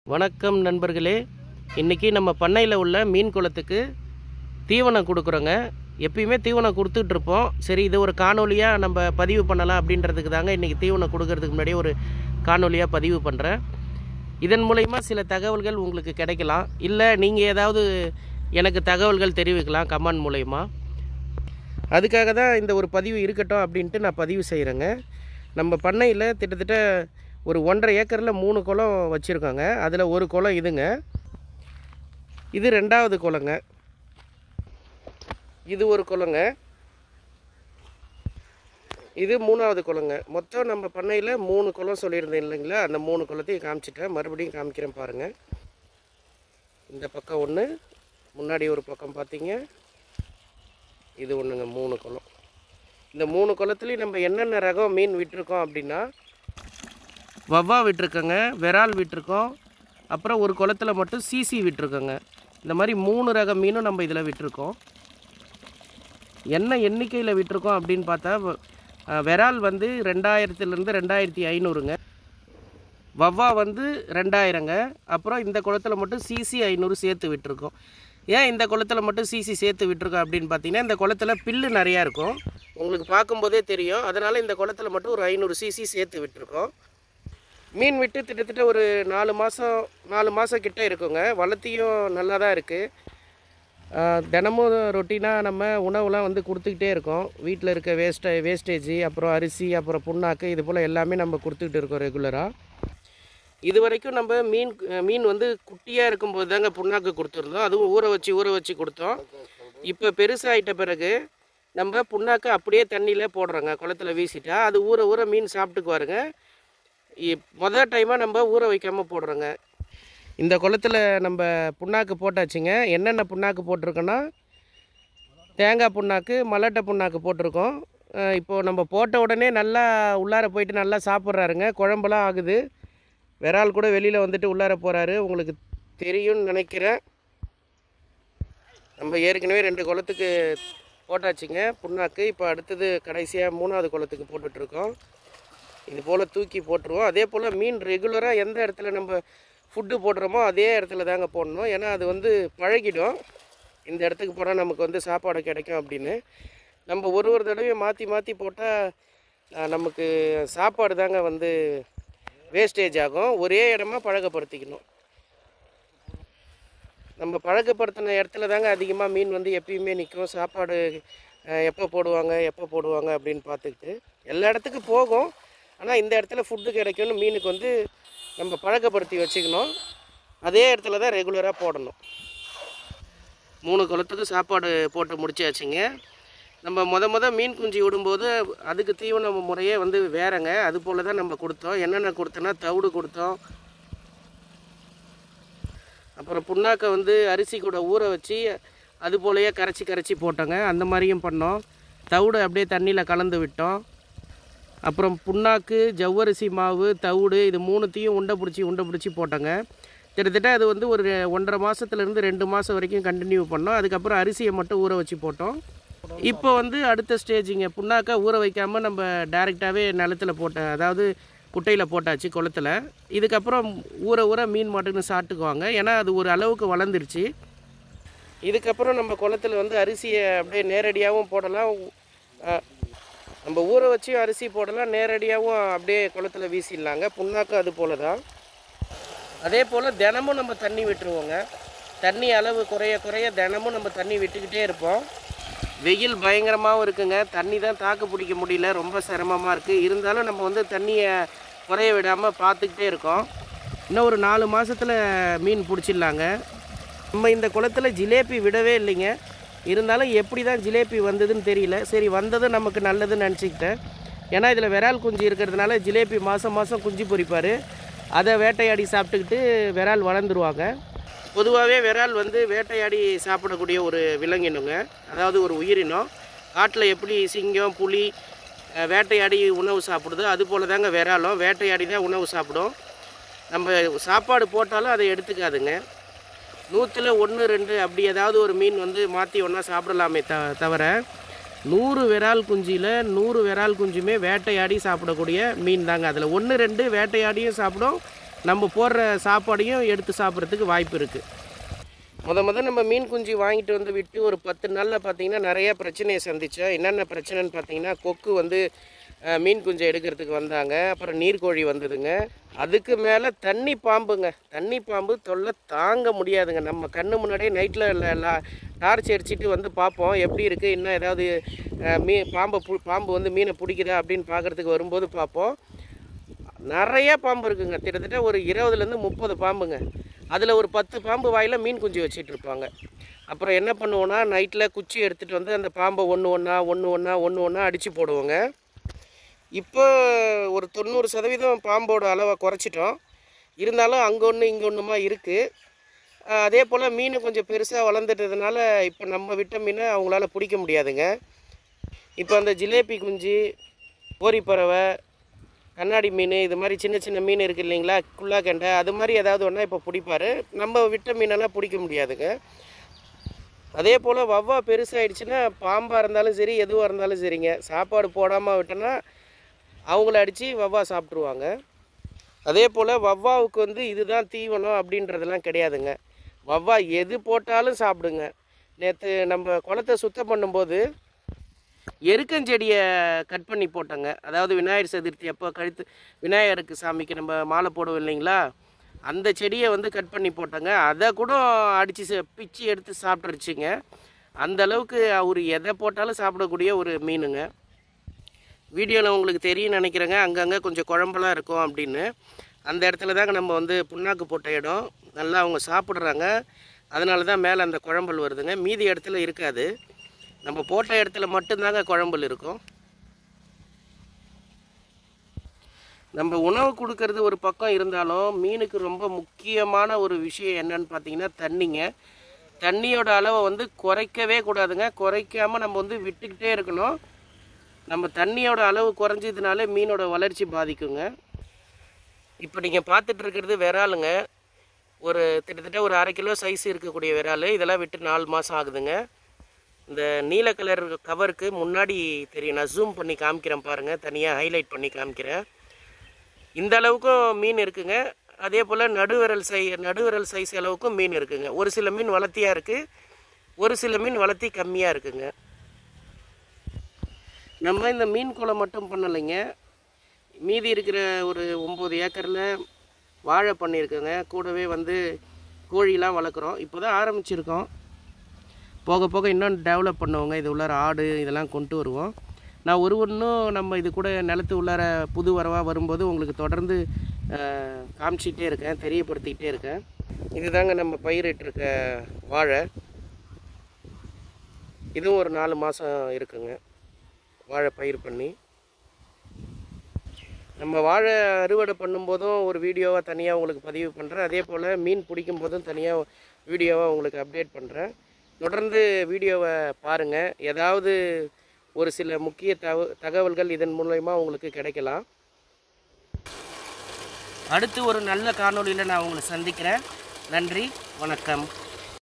வணக்கம் நண்பர்களே இன்றைக்கி நம்ம பண்ணையில் உள்ள மீன் குளத்துக்கு தீவனம் கொடுக்குறோங்க எப்பயுமே தீவனம் கொடுத்துட்ருப்போம் சரி இது ஒரு காணொலியாக நம்ம பதிவு பண்ணலாம் அப்படின்றதுக்கு தாங்க இன்றைக்கி தீவனம் கொடுக்கறதுக்கு முன்னாடி ஒரு காணொலியாக பதிவு பண்ணுறேன் இதன் மூலயமா சில தகவல்கள் உங்களுக்கு கிடைக்கலாம் இல்லை நீங்கள் ஏதாவது எனக்கு தகவல்கள் தெரிவிக்கலாம் கமெண்ட் மூலயமா அதுக்காக தான் இந்த ஒரு பதிவு இருக்கட்டும் அப்படின்ட்டு நான் பதிவு செய்கிறேங்க நம்ம பண்ணையில் கிட்டத்தட்ட ஒரு ஒன்றரை ஏக்கரில் மூணு குளம் வச்சுருக்கோங்க அதில் ஒரு குளம் இதுங்க இது ரெண்டாவது குளங்க இது ஒரு குளங்க இது மூணாவது குளங்க மொத்தம் நம்ம பண்ணையில் மூணு குளம் சொல்லியிருந்தேன் இல்லைங்களா அந்த மூணு குளத்தையும் காமிச்சிட்டேன் மறுபடியும் காமிக்கிறேன் பாருங்கள் இந்த பக்கம் ஒன்று முன்னாடி ஒரு பக்கம் பார்த்தீங்க இது ஒன்றுங்க மூணு குளம் இந்த மூணு குளத்துலேயும் நம்ம என்னென்ன ரகம் மீன் விட்டிருக்கோம் அப்படின்னா வவ்வா விட்டிருக்கோங்க விரால் விட்டிருக்கோம் அப்புறம் ஒரு குளத்துல மட்டும் சிசி விட்டிருக்கோங்க இந்த மாதிரி மூணு ரக மீனும் நம்ம இதில் விட்டிருக்கோம் என்ன எண்ணிக்கையில் விட்டிருக்கோம் அப்படின்னு பார்த்தா வ- அஹ், விரால் வந்து ரெண்டாயிரத்துலேருந்து ரெண்டாயிரத்தி ஐநூறுங்க வவ்வா வந்து ரெண்டாயிரங்க அப்புறம் இந்த குளத்துல மட்டும் சிசி ஐநூறு சேர்த்து விட்டுருக்கோம் ஏன் இந்த குளத்துல மட்டும் சிசி சேர்த்து விட்டுருக்கோம் அப்படின்னு பார்த்தீங்கன்னா இந்த குளத்துல பில்லு நிறையா இருக்கும் உங்களுக்கு பார்க்கும்போதே தெரியும் அதனால் இந்த குளத்துல மட்டும் ஒரு ஐநூறு சிசி சேர்த்து விட்டுருக்கோம் மீன் விட்டு கிட்டத்தட்ட ஒரு நாலு மாதம் நாலு மாதம் கிட்ட இருக்குங்க வளர்த்தியும் நல்லா தான் இருக்குது தினமும் ரொட்டீனாக நம்ம உணவுலாம் வந்து கொடுத்துக்கிட்டே இருக்கோம் வீட்டில் இருக்க வேஸ்ட்டை வேஸ்டேஜ் அப்புறம் அரிசி அப்புறம் புண்ணாக்கு இது போல் எல்லாமே நம்ம கொடுத்துக்கிட்டு இருக்கோம் ரெகுலராக இது வரைக்கும் நம்ம மீன் மீன் வந்து குட்டியாக இருக்கும்போது தாங்க புண்ணாக்கு கொடுத்துருந்தோம் அதுவும் ஊற வச்சு ஊற வச்சு கொடுத்தோம் இப்போ பெருசாகிட்ட பிறகு நம்ம புண்ணாக்கு அப்படியே தண்ணியில் போடுறோங்க குளத்துல வீசிட்டா அது ஊற ஊற மீன் சாப்பிட்டுக்குவாருங்க இ- மொதல் டைமாக நம்ம ஊற வைக்காமல் போடுறோங்க இந்த குளத்துல நம்ம புண்ணாக்கு போட்டாச்சுங்க என்னென்ன புண்ணாக்கு போட்டிருக்கோன்னா தேங்காய் புண்ணாக்கு மலட்டை புண்ணாக்கு போட்டிருக்கோம் அஹ் இப்போ நம்ம போட்ட உடனே நல்லா உள்ளார போயிட்டு நல்லா சாப்பிட்றாருங்க குழம்பெல்லாம் ஆகுது விரால் கூட வெளியில் வந்துட்டு உள்ளார போகிறாரு உங்களுக்கு தெரியும்னு நினைக்கிறேன் நம்ம ஏற்கனவே ரெண்டு குளத்துக்கு போட்டாச்சுங்க புண்ணாக்கு இப்போ அடுத்தது கடைசியாக மூணாவது குளத்துக்கு போட்டுட்ருக்கோம் இது போல் தூக்கி போட்டுருவோம் அதே போல் மீன் ரெகுலராக எந்த இடத்துல நம்ம ஃபுட்டு போடுறோமோ அதே இடத்துல தாங்க போடணும் ஏன்னா அது வந்து பழகிடும் இந்த இடத்துக்கு போனால் நமக்கு வந்து சாப்பாடு கிடைக்கும் அப்படின்னு நம்ம ஒரு ஒரு தடவையும் மாற்றி மாற்றி போட்டால் நமக்கு சாப்பாடு தாங்க வந்து வேஸ்டேஜ் ஆகும் ஒரே இடமா பழக்கப்படுத்திக்கணும் நம்ம பழக்கப்படுத்தின இடத்துல தாங்க அதிகமாக மீன் வந்து எப்பயுமே நிற்கும் சாப்பாடு அஹ், எப்போ போடுவாங்க எப்போ போடுவாங்க அப்படின்னு பார்த்துக்கிட்டு எல்லா இடத்துக்கும் போகும் ஆனால் இந்த இடத்துல ஃபுட்டு கிடைக்கும்னு மீனுக்கு வந்து நம்ம பழக்கப்படுத்தி வச்சுக்கணும் அதே இடத்துல தான் ரெகுலராக போடணும் மூணு குளத்துக்கு சாப்பாடு போட்டு முடிச்சாச்சுங்க நம்ம முத முத மீன் குஞ்சு விடும்போது அதுக்கு தீவன முறையே வந்து வேறங்க அது போல தான் நம்ம கொடுத்தோம் என்னென்ன கொடுத்தோன்னா தவிடு கொடுத்தோம் அப்புறம் புண்ணாக்கை வந்து அரிசி கூட ஊற வச்சு அது போலயே கரைச்சி கரைச்சி போட்டோங்க அந்த மாதிரியும் பண்ணோம் தவிடு அப்படியே தண்ணியில் கலந்து விட்டோம் அப்புறம் புண்ணாக்கு ஜவ்வரிசி மாவு தவிடு இது மூணுத்தையும் உண்டை பிடிச்சி உண்டை பிடிச்சி போட்டோங்க கிட்டத்தட்ட அது வந்து ஒரு ஒன்றரை மாதத்துலேருந்து ரெண்டு மாதம் வரைக்கும் கண்டினியூ பண்ணோம் அதுக்கப்புறம் அரிசியை மட்டும் ஊற வச்சு போட்டோம் இப்போ வந்து அடுத்த ஸ்டேஜிங்க புண்ணாக்கை ஊற வைக்காமல் நம்ம டைரெக்டாகவே நிலத்துல போட்ட அதாவது குட்டையில் போட்டாச்சு குளத்துல இதுக்கப்புறம் ஊற ஊற மீன் மட்டும்னு சாப்பிட்டுக்குவாங்க ஏன்னா அது ஒரு அளவுக்கு வளர்ந்துருச்சு இதுக்கப்புறம் நம்ம குளத்துல வந்து அரிசியை அப்படியே நேரடியாகவும் போடலாம் அஹ், நம்ம ஊற வச்சு அரிசி போடலாம் நேரடியாகவும் அப்படியே குளத்துல வீசிடலாங்க புண்ணாக்கு அது போல தான் அதே போல் தினமும் நம்ம தண்ணி விட்டுருவோங்க தண்ணி அளவு குறைய குறைய தினமும் நம்ம தண்ணி விட்டுக்கிட்டே இருப்போம் வெயில் பயங்கரமாகவும் இருக்குங்க தண்ணி தான் தாக்கு பிடிக்க முடியல ரொம்ப சிரமமாக இருக்குது இருந்தாலும் நம்ம வந்து தண்ணியை குறைய விடாமல் பார்த்துக்கிட்டே இருக்கோம் இன்னும் ஒரு நாலு மாதத்தில் மீன் பிடிச்சிடலாங்க நம்ம இந்த குளத்துல ஜிலேபி விடவே இல்லைங்க இருந்தாலும் எப்படி தான் ஜிலேபி வந்ததுன்னு தெரியல சரி வந்ததும் நமக்கு நல்லதுன்னு நினச்சிக்கிட்டேன் ஏன்னா இதில் விரால் குஞ்சு இருக்கிறதுனால ஜிலேபி மாதம் மாதம் குஞ்சு பொரிப்பார் அதை வேட்டையாடி சாப்பிட்டுக்கிட்டு விரால் வளர்ந்துருவாங்க பொதுவாகவே விரால் வந்து வேட்டையாடி சாப்பிடக்கூடிய ஒரு விலங்கினங்க அதாவது ஒரு உயிரினம் காட்டில் எப்படி சிங்கம் புலி அஹ், வேட்டையாடி உணவு சாப்பிடுதோ அது போல தாங்க விராலும் வேட்டையாடி தான் உணவு சாப்பிடும் நம்ம சாப்பாடு போட்டாலும் அதை எடுத்துக்காதுங்க நூற்றில் ஒன்று ரெண்டு அப்படி ஏதாவது ஒரு மீன் வந்து மாற்றி ஒன்றா சாப்பிடலாமே த தவிர நூறு விரால் குஞ்சியில் நூறு விரால் குஞ்சுமே வேட்டையாடி சாப்பிடக்கூடிய மீன் தாங்க அதில் ஒன்று ரெண்டு வேட்டையாடியும் சாப்பிடும் நம்ம போடுற சாப்பாடையும் எடுத்து சாப்பிட்றதுக்கு வாய்ப்பு இருக்குது முத முத நம்ம மீன் குஞ்சு வாங்கிட்டு வந்து விட்டு ஒரு பத்து நாளில் பார்த்தீங்கன்னா நிறைய பிரச்சனையை சந்தித்தோம் என்னென்ன பிரச்சனைன்னு பார்த்தீங்கன்னா கொக்கு வந்து அஹ், மீன் குஞ்சு எடுக்கிறதுக்கு வந்தாங்க அப்புறம் நீர்க்கோழி வந்ததுங்க அதுக்கு மேலே தண்ணி பாம்புங்க தண்ணி பாம்பு தொல்லை தாங்க முடியாதுங்க நம்ம கண்ணு முன்னாடியே நைட்டில் டார்ச் அடிச்சிட்டு வந்து பார்ப்போம் எப்படி இருக்குது இன்னும் ஏதாவது அஹ், மீ பாம்பை பு பாம்பு வந்து மீனை பிடிக்குதா அப்படின்னு பார்க்குறதுக்கு வரும்போது பார்ப்போம் நிறைய பாம்பு இருக்குங்க கிட்டத்தட்ட ஒரு இருபதுலேருந்து முப்பது பாம்புங்க அதில் ஒரு பத்து பாம்பு வாயில் மீன் குஞ்சு வச்சிட்டு இருப்பாங்க அப்புறம் என்ன பண்ணுவோன்னா நைட்டில் குச்சி எடுத்துகிட்டு வந்து அந்த பாம்பை ஒன்று ஒன்றா ஒன்று ஒன்றா ஒன்று ஒன்றா அடித்து போடுவோங்க இப்போ ஒரு தொண்ணூறு சதவீதம் பாம்போட அளவை குறைச்சிட்டோம் இருந்தாலும் அங்கே ஒன்று இங்கே ஒன்றுமா இருக்குது அதே போல் மீன் கொஞ்சம் பெருசாக வளர்ந்துட்டதுனால இப்போ நம்ம விட்ட மீனை அவங்களால பிடிக்க முடியாதுங்க இப்போ அந்த ஜிலேபி குஞ்சு கோரிப்பறவை கண்ணாடி மீன் இது மாதிரி சின்ன சின்ன மீன் இருக்குது இல்லைங்களா குள்ளா கெண்டை அது மாதிரி ஏதாவது ஒன்றா இப்போ பிடிப்பாரு நம்ம விட்ட மீனெல்லாம் பிடிக்க முடியாதுங்க அதே போல் வவ்வா பெருசாகிடுச்சுன்னா பாம்பாக இருந்தாலும் சரி எதுவாக இருந்தாலும் சரிங்க சாப்பாடு போடாமல் விட்டோன்னா அவங்கள அடித்து வவ்வா சாப்பிட்ருவாங்க அதே போல் வவ்வாவுக்கு வந்து இதுதான் தீவனம் அப்படின்றதெல்லாம் கிடையாதுங்க வவ்வா எது போட்டாலும் சாப்பிடுங்க நேற்று நம்ம குளத்தை சுத்தம் பண்ணும்போது எருக்கஞ்செடியை கட் பண்ணி போட்டோங்க அதாவது விநாயகர் சதுர்த்தி அப்போ கழுத்து விநாயகருக்கு சாமிக்கு நம்ம மாலை போடுவோம் இல்லைங்களா அந்த செடியை வந்து கட் பண்ணி போட்டோங்க அதை கூட அடித்து பிச்சு எடுத்து சாப்பிட்ருச்சுங்க அந்த அளவுக்கு அவர் எதை போட்டாலும் சாப்பிடக்கூடிய ஒரு மீனுங்க வீடியோவில் உங்களுக்கு தெரியும் நினைக்கிறேங்க அங்கங்கே கொஞ்சம் குழம்பெல்லாம் இருக்கும் அப்படின்னு அந்த இடத்துல தாங்க நம்ம வந்து புண்ணாக்கு போட்ட இடம் நல்லா அவங்க சாப்பிட்றாங்க அதனால தான் மேலே அந்த குழம்பல் வருதுங்க மீதி இடத்துல இருக்காது நம்ம போட்ட இடத்துல மட்டும்தாங்க குழம்பல் இருக்கும் நம்ம உணவு கொடுக்கறது ஒரு பக்கம் இருந்தாலும் மீனுக்கு ரொம்ப முக்கியமான ஒரு விஷயம் என்னன்னு பார்த்தீங்கன்னா தண்ணிங்க தண்ணியோட அளவை வந்து குறைக்கவே கூடாதுங்க குறைக்காம நம்ம வந்து விட்டுக்கிட்டே இருக்கணும் நம்ம தண்ணியோட அளவு குறைஞ்சதுனாலே மீனோட வளர்ச்சி பாதிக்குங்க இப்போ நீங்கள் பார்த்துட்டு இருக்கிறது விராலுங்க ஒரு கிட்டத்தட்ட ஒரு அரை கிலோ சைஸ் இருக்கக்கூடிய விரால் இதெல்லாம் விட்டு நாலு மாதம் ஆகுதுங்க இந்த நீல கலர் கவருக்கு முன்னாடி தெரியும் நான் ஜூம் பண்ணி காமிக்கிறேன் பாருங்கள் தனியாக ஹைலைட் பண்ணி காமிக்கிறேன் இந்த அளவுக்கும் மீன் இருக்குங்க அதே போல் நடுவிரல் சை நடுவிரல் சைஸ் அளவுக்கும் மீன் இருக்குங்க ஒரு சில மீன் வளர்த்தியாக இருக்குது ஒரு சில மீன் வளர்த்தி கம்மியாக இருக்குங்க நம்ம இந்த மீன் குளம் மட்டும் பண்ணலைங்க மீதி இருக்கிற ஒரு ஒம்பது ஏக்கரில் வாழை பண்ணியிருக்கோங்க கூடவே வந்து கோழிலாம் வளர்க்குறோம் இப்போ தான் ஆரம்பிச்சிருக்கோம் போக போக இன்னும் டெவலப் பண்ணுவோங்க இது உள்ளார ஆடு இதெல்லாம் கொண்டு வருவோம் நான் ஒரு ஒன்றும் நம்ம இது கூட நிலத்து உள்ளார புது வரவாக வரும்போது உங்களுக்கு தொடர்ந்து அஹ், காமிச்சிட்டே இருக்கேன் தெரியப்படுத்திக்கிட்டே இருக்கேன் இதுதாங்க நம்ம பயிரிட்டிருக்க வாழை இதுவும் ஒரு நாலு மாதம் இருக்குங்க வாழை பயிர் பண்ணி நம்ம வாழை அறுவடை பண்ணும்போதும் ஒரு வீடியோவாக தனியாக உங்களுக்கு பதிவு பண்ணுறேன் அதே போல் மீன் பிடிக்கும் போதும் தனியாக வீடியோவாக உங்களுக்கு அப்டேட் பண்ணுறேன் தொடர்ந்து வீடியோவை பாருங்கள் ஏதாவது ஒரு சில முக்கிய தக தகவல்கள் இதன் மூலயமா உங்களுக்கு கிடைக்கலாம் அடுத்து ஒரு நல்ல காணொளியில் நான் உங்களை சந்திக்கிறேன் நன்றி வணக்கம்